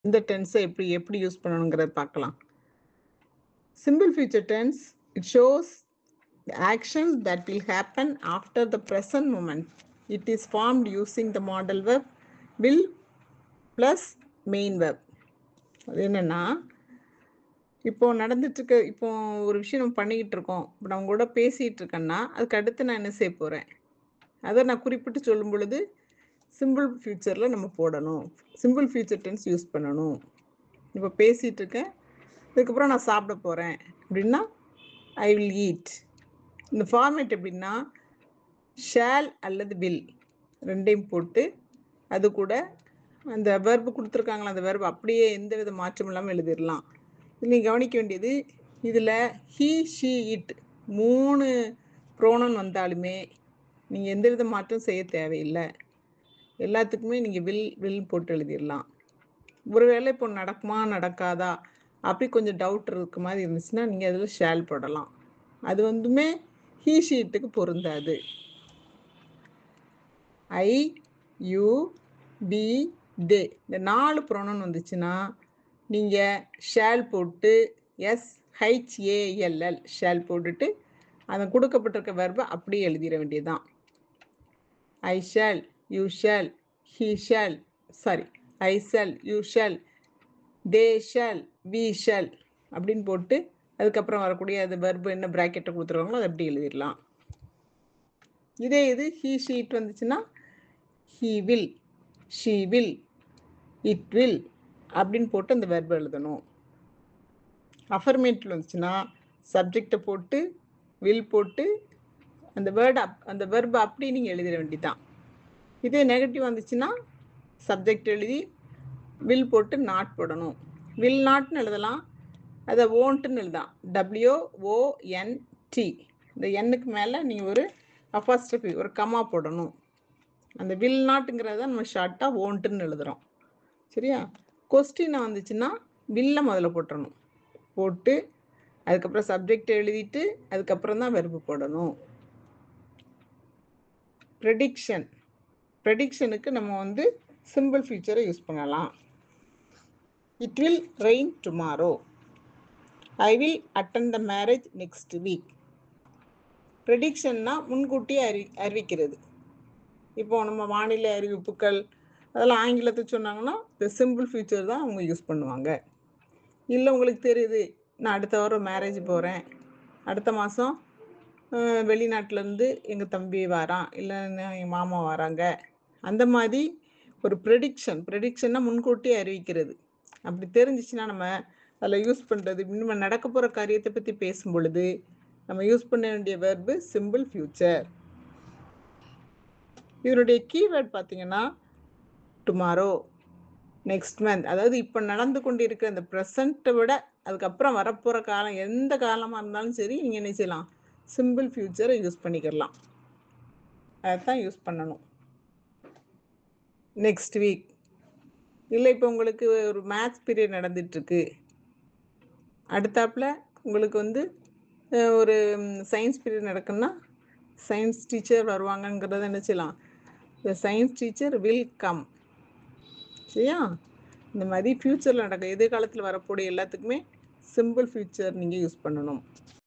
இந்த டென்ஸை எப்படி எப்படி யூஸ் பண்ணணுங்கிறத பார்க்கலாம் simple future tense it shows the action that will happen after the present moment. It is formed using the model verb will plus main verb. அது என்னன்னா இப்போ நடந்துட்டு இருக்க இப்போ ஒரு விஷயம் நம்ம பண்ணிக்கிட்டு இருக்கோம் இப்போ நம்ம கூட பேசிகிட்டு இருக்கேன்னா அதுக்கு அடுத்து நான் என்ன செய்ய போகிறேன் அதை நான் குறிப்பிட்டு சொல்லும் பொழுது சிம்பிள் ஃபியூச்சரில் நம்ம போடணும் சிம்பிள் ஃபியூச்சர் டென்ஸ் யூஸ் பண்ணணும் இப்போ பேசிகிட்டு இருக்கேன் அதுக்கப்புறம் நான் சாப்பிட போகிறேன் அப்படின்னா ஐ வில் ஈட் இந்த ஃபார்மேட் எப்படின்னா ஷேல் அல்லது வில் ரெண்டையும் போட்டு அது கூட அந்த வெர்பு கொடுத்துருக்காங்களா அந்த வெர்பு அப்படியே எந்த வித மாற்றம் இல்லாமல் எழுதிடலாம் நீங்கள் கவனிக்க வேண்டியது இதில் ஹீ ஷீ இட் மூணு ப்ரோனன் வந்தாலுமே நீங்கள் எந்த வித மாற்றம் செய்ய தேவையில்லை எல்லாத்துக்குமே நீங்கள் வில் வில் போட்டு எழுதிடலாம் ஒருவேளை இப்போ நடக்குமா நடக்காதா அப்படி கொஞ்சம் டவுட் இருக்க மாதிரி இருந்துச்சுன்னா நீங்கள் அதில் ஷேல் போடலாம் அது வந்துமே ஹீ ஷீட்டுக்கு பொருந்தாது ஐ யூ பி தே இந்த நாலு ப்ரோனன் வந்துச்சுன்னா நீங்கள் ஷேல் போட்டு எஸ் ஹெச்ஏஎல்எல் ஷேல் போட்டுட்டு அந்த கொடுக்கப்பட்டிருக்க வெர்பை அப்படியே எழுதிட வேண்டியதுதான் I shall you shall he shall sorry I shall you shall they shall we shall அப்படின்னு போட்டு அதுக்கப்புறம் வரக்கூடிய அது வெர்பு என்ன ப்ராக்கெட்டை கொடுத்துருவாங்களோ அதை அப்படி எழுதிடலாம் இதே இது ஹீ ஷீட் வந்துச்சுன்னா he will she will it will அப்படின்னு போட்டு அந்த வெர்பு எழுதணும் அஃபர்மேட்டிவ் வந்துச்சுன்னா சப்ஜெக்டை போட்டு வில் போட்டு அந்த வேர்டு அப் அந்த வெர்பை அப்படி நீங்கள் எழுதிட வேண்டியதான் இதே நெகட்டிவ் வந்துச்சுன்னா சப்ஜெக்ட் எழுதி வில் போட்டு நாட் போடணும் வில் நாட்னு எழுதலாம் அதை ஓன்ட்டுன்னு எழுதான் டபிள்யூ ஓஎன்டி இந்த எண்ணுக்கு மேலே நீங்கள் ஒரு அஃபாஸ்டபி ஒரு கமா போடணும் அந்த வில் நாட்டுங்கிறத நம்ம ஷார்ட்டாக ஓன்ட்டுன்னு எழுதுகிறோம் சரியா கொஸ்டினை வந்துச்சுன்னா வில்ல முதல்ல போட்டுறணும் போட்டு அதுக்கப்புறம் சப்ஜெக்ட் எழுதிட்டு அதுக்கப்புறம் தான் வெறுப்பு போடணும் ப்ரெடிக்ஷன் ப்ரெடிக்ஷனுக்கு நம்ம வந்து சிம்பிள் ஃபியூச்சரை யூஸ் பண்ணலாம் it will rain tomorrow I will attend the marriage next week ப்ரெடிக்ஷன்னா முன்கூட்டியே அறி அறிவிக்கிறது இப்போ நம்ம வானிலை அறிவிப்புகள் அதெல்லாம் ஆங்கிலத்தை சொன்னாங்கன்னா இந்த சிம்பிள் ஃபியூச்சர் தான் அவங்க யூஸ் பண்ணுவாங்க இல்லை உங்களுக்கு தெரியுது நான் அடுத்த வாரம் மேரேஜ் போகிறேன் அடுத்த மாதம் வெளிநாட்டிலேருந்து எங்கள் தம்பி வரான் இல்லை எங்கள் மாமா வராங்க அந்த மாதிரி ஒரு ப்ரெடிக்ஷன் ப்ரெடிக்ஷன்னா முன்கூட்டியே அறிவிக்கிறது அப்படி தெரிஞ்சிச்சுன்னா நம்ம அதில் யூஸ் பண்ணுறது நம்ம நடக்க போகிற காரியத்தை பற்றி பேசும் பொழுது நம்ம யூஸ் பண்ண வேண்டிய வெர்பு சிம்பிள் ஃபியூச்சர் இதனுடைய கீவேர்ட் பார்த்தீங்கன்னா டுமாரோ நெக்ஸ்ட் மந்த் அதாவது இப்போ நடந்து கொண்டு இருக்கிற அந்த ப்ரெசண்ட்டை விட அதுக்கப்புறம் வரப்போகிற காலம் எந்த காலமாக இருந்தாலும் சரி நீங்கள் என்ன செய்யலாம் சிம்பிள் ஃபியூச்சரை யூஸ் பண்ணிக்கிடலாம் அதைத்தான் யூஸ் பண்ணணும் நெக்ஸ்ட் வீக் இல்லை இப்போ உங்களுக்கு ஒரு மேத்ஸ் பீரியட் நடந்துட்டுருக்கு அடுத்தாப்புல உங்களுக்கு வந்து ஒரு சயின்ஸ் பீரியட் நடக்குன்னா சயின்ஸ் டீச்சர் வருவாங்கங்கிறத என்ன செய்யலாம் the science teacher will come சரியா இந்த மாதிரி ஃப்யூச்சரில் நடக்க எதிர்காலத்தில் வரக்கூடிய எல்லாத்துக்குமே சிம்பிள் ஃபியூச்சர் நீங்கள் யூஸ் பண்ணணும்